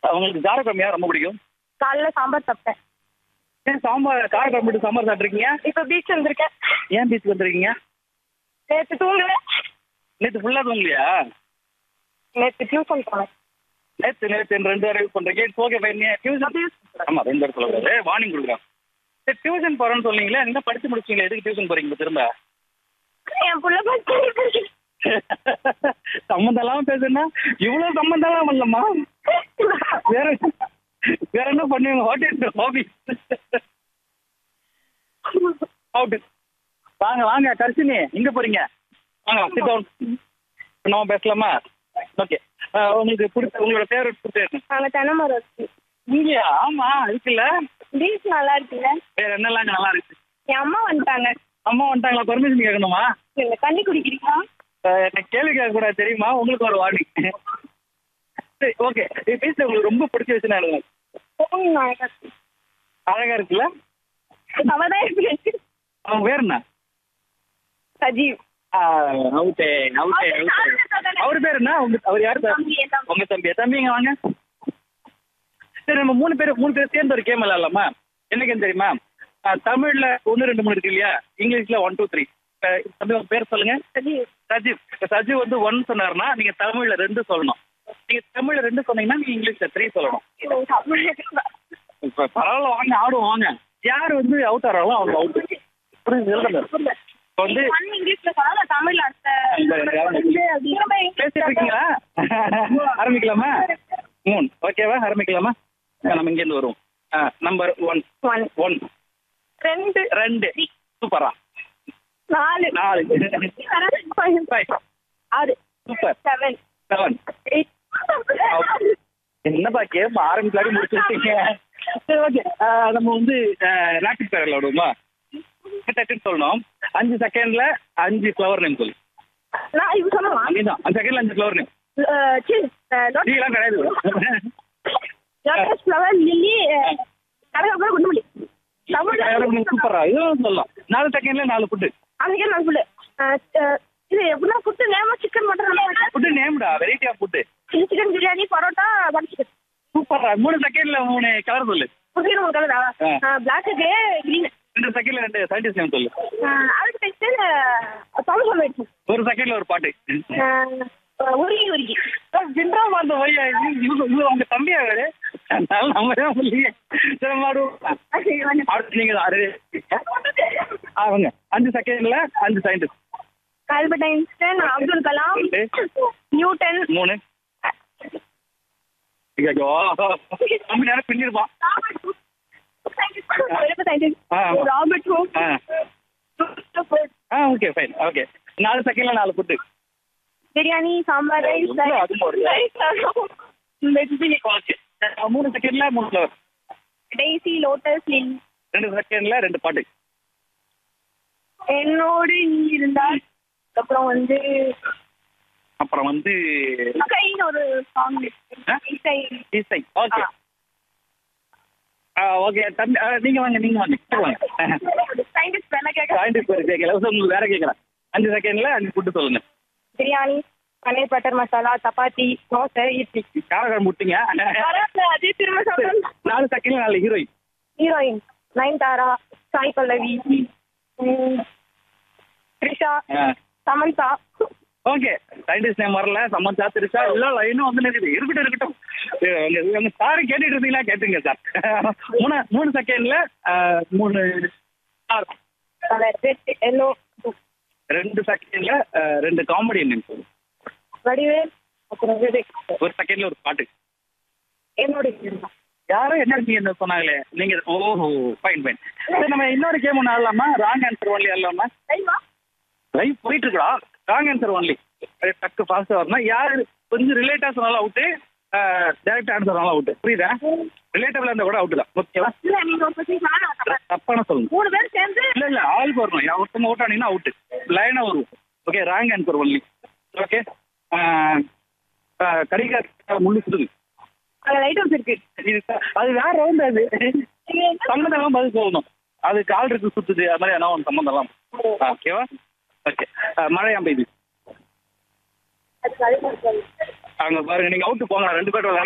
உங்களுக்கு காரக்குழம்பு யார் ரொம்ப பிடிக்கும் காலைல சாம்பார் சாப்பிட்டேன் ஏன் சாம்பார் காரக்குழம்பு விட்டு சாம்பார் சாப்பிட்ருக்கீங்க இப்போ பீச் வந்திருக்கேன் ஏன் பீச் வந்துருக்கீங்க நேற்று தூங்குவேன் நேற்று ஃபுல்லாக தூங்கலையா நேற்று டியூஷன் போனேன் நேற்று நேற்று ரெண்டு வரை யூஸ் பண்ணுறீங்க இட்ஸ் ஓகே ஃபைன் டியூஷன் ஆமாம் ரெண்டு இடத்துல வருது வார்னிங் கொடுக்குறேன் சரி டியூஷன் போகிறேன்னு சொன்னீங்களே என்ன படிச்சு முடிச்சிங்களா எதுக்கு டியூஷன் போகிறீங்க இப்போ திரும்ப என் புள்ள பார்த்து சம்மந்தம் இல்லாம பேசுனா இவ்வளவு சம்மந்தம் இல்லாம இல்லம்மா வேற வேற என்ன பண்ணுவீங்க வாட் இஸ் ஹாபி அவுட் வாங்க வாங்க கர்ஷினி எங்க போறீங்க வாங்க சிட் டவுன் நம்ம பேசலாமா ஓகே உங்களுக்கு பிடிச்ச உங்களோட ஃபேவரட் ஃபுட் என்ன நாங்கள் தென்னமரம் இருக்கு இங்கயா ஆமா இருக்குல்ல பீச் நல்லா இருக்குல்ல வேற என்னெல்லாம் நல்லா இருக்கு என் அம்மா வந்துட்டாங்க அம்மா வந்துட்டாங்களா பெர்மிஷன் கேட்கணுமா நீங்க தண்ணி குடிக்கிறீங்களா அஹ் எனக்கு கேள்வி கேட்க கூட தெரியுமா உங்களுக்கு ஒரு வார்னிங் சரி ஓகே பீச்ல உங்களுக்கு ரொம்ப பிடிச்ச விஷயம் என்ன அழகா இருக்குல்ல அவதான் இருக்கு அவன் பேர் என்ன சஜீவ் அவுட்டே அவுட்டே அவர் பேர் என்ன உங்க அவர் யார் சார் தம்பி, என் தம்பி. உங்க தம்பி தம்பிங்க வாங்க சரி நம்ம மூணு பேர் மூணு பேர் சேர்ந்து ஒரு கேம் விளையாடலாமா என்ன கேம் தெரியுமா அஹ், தமிழ்ல ஒன்று ரெண்டு மூணு இருக்கு இல்லையா இங்கிலீஷ்ல ஒன் டூ த்ரீ தம்பி உங்க பேர் சொல்லுங்க சஜீவ் சஜீவ் இப்ப சஜீவ் வந்து ஒன் சொன்னாருன்னா நீங்க தமிழ்ல ரெண்டு சொல்லணும் நீங்க தமிழ்ல ரெண்டு சொன்னீங்கன்னா நீங்க இங்கிலீஷ்ல த்ரீ சொல்லணும் இப்ப பரவாயில்ல வாங்க ஆடுவோம் வாங்க யார் வந்து அவுட் ஆறாங்களோ அவங்க அவுட் புரியுது இப்போ வந்து ஒன் இங்கிலீஷ்ல சொன்னா தமிழ்ல பேசிட்டு இருக்கீங்களா ஆரம்பிக்கலாமா மூணு ஓகேவா ஆரம்பிக்கலாமா ஆ, நம்ம இங்க இருந்து வருவோம் நம்பர் ஒன் ஒன் ஒன் ரெண்டு ரெண்டு சூப்பரா நாலு நாலு ஃபைவ் ஆறு சூப்பர் செவன் செவன் எயிட் என்னப்பா கேம் ஆரம்பிக்கலாடி முடிச்சுட்டீங்க சரி ஓகே நம்ம வந்து ராக்கெட் பேர் விளையாடுவோமா டக்குன்னு சொல்லணும் அஞ்சு செகண்ட்ல அஞ்சு ஃப்ளவர் நேம் சொல்லு நான் இது சொல்லவா நீதான் அஞ்சு செகண்ட்ல அஞ்சு ஃப்ளவர் நேம் அஹ், சி, அஹ், லோட்டஸ் டீலாம் கிடையாது லோட்டஸ் ஃப்ளவர் லில்லி கடற்கரை குண்டுமல்லி தமிழ்ல சூப்பரா இதுவும் சொல்லலாம் நாலு செகண்ட்ல நாலு ஃபுட்டு அதுக்கே நான் சொல்லு அஹ், அஹ், இது எப்படின்னா ஃபுட்டு நேமா சிக்கன் மட்டன் ஃபுட்டு நேம்டா variety of food chilli chicken biryani parotta butter chicken சூப்பரா மூணு செகண்ட்ல மூணு கலர் சொல்லு புதிய ஒரு கலரா ஆ. பிளாக்கு கிரீன் ரெண்டு செகண்ட்ல ரெண்டு சயின்டிஸ்ட் நேம் சொல்லு அதுக்கு நெக்ஸ்ட் தமிழ் சொல்லிடுச்சு ஒரு செகண்ட்ல ஒரு பாட்டு உருகி உருகி பின்றா பார்த்த பையா இவங்க உங்க தம்பியா வேறு அதனால நம்ம தான் சொல்லியே சரி மாடுவோம் அடுத்து நீங்க தான் ready? அவங்க அஞ்சு செகண்ட்ல அஞ்சு scientist Albert Einstein Abdul Kalam Newton மூணு ஐயோ தம்பி நேரம் பின்னிருப்பான் ஆ. ராபர்ட் ஹூக் ஆ ஆ ஓகே ஃபைன் ஓகே நாலு செகண்ட்ல நாலு ஃபுட்டு பிரியாணி சாம்பார் ரைஸ் எவ்வளவு அதிகமா இருக்கு? ஓகே மூணு செகண்ட்ல மூணு ஃப்ளவர் டெய்ஸி லோட்டஸ் லில் ரெண்டு செகண்ட்ல ரெண்டு பாட்டு என்னோடு நீ இருந்தால் அப்புறம் வந்து அப்புறம் வந்து இசைன்னு ஒரு சாங் ஆ? இசை இசை ஓகே ஆ ஓகே தம்பி ஆ, நீங்க வாங்க நீங்க வாங்க கிட்ட வாங்க சயின்டிஸ்ட் வேலை கேட்க சயின்டிஸ்ட் பேர் கேட்கல உங்களுக்கு வேற கேட்கறேன் அஞ்சு செகண்ட்ல அஞ்சு ஃபுட்டு சொல்லுங்க பிரியாணி பன்னீர் பட்டர் மசாலா சப்பாத்தி தோசை இட்லி காரக்காரம் முட்டிங்க பரவாயில்ல, அதே திரும்ப சொல்றேன் நாலு செகண்ட்ல நாலு ஹீரோயின் ஹீரோயின் நயன்தாரா சாய் பல்லவி ம், Trisha Samantha okay scientist name வரல சம்மந்தா திருச்சா எல்லா லைனும் வந்து இருக்குது இருக்கட்டும் இருக்கட்டும் அஹ் உங்க உங்க சாரு கேட்டுட்டு இருந்தீங்களா கேட்டுங்க சார் மூணு மூணு செகண்ட்ல மூணு ஆறு. கலர் ரெட் எல்லோ ரெண்டு செகண்ட்ல ரெண்டு காமெடி நேம் சொல்லுங்க வடிவேல் அப்புறம் விவேக் ஒரு செகண்ட்ல ஒரு பாட்டு என்னோட யாரும் என்ன இருக்கீங்க சொன்னாங்களே நீங்க ஓஹோ ஃபைன் ஃபைன் சரி நம்ம இன்னொரு கேம் ஒன்று ஆடலாமா ராங் ஆன்சர் ஒன்லி ஆடலாமா லைவ் போயிட்டு இருக்கா ராங் ஆன்சர் ஒன்லி டக்கு ஃபாஸ்ட்டாக வரணும் யார் கொஞ்சம் ரிலேட்டாக சொன்னாலும் அவுட்டு டேரக்ட் ஆன்சர் சொன்னாலும் அவுட்டு புரியுதா ரிலேட்டபிளாக இருந்தால் கூட அவுட்டு தான் ஓகேவா இல்ல நீங்க ஒரு பத்தி சொன்னா நான் தப்பா- தப்பான சொல்லுங்க மூணு பேர் சேர்ந்து இல்ல இல்ல ஆளுக்கு வரணும் யா- ஒருத்தவங்க அவுட் ஆனீங்கன்னா அவுட் லைனா வரும் okay wrong answer only okay கடிகார முள்ளு சுடுது அங்க லைட் ஹவுஸ் இருக்கு இது அது வேற ரவுண்ட் அது நீங்க என்ன சம்மந்தம் பதில் சொல்லணும் அது கால் இருக்கு சுத்துது அது மாதிரி என்ன ஒன்று சம்மந்தம் ஓகேவா ஓகே மழையா பெய்யுது அது கழிவு அங்க பாருங்க நீங்க அவுட்டு போங்க ரெண்டு பேரும்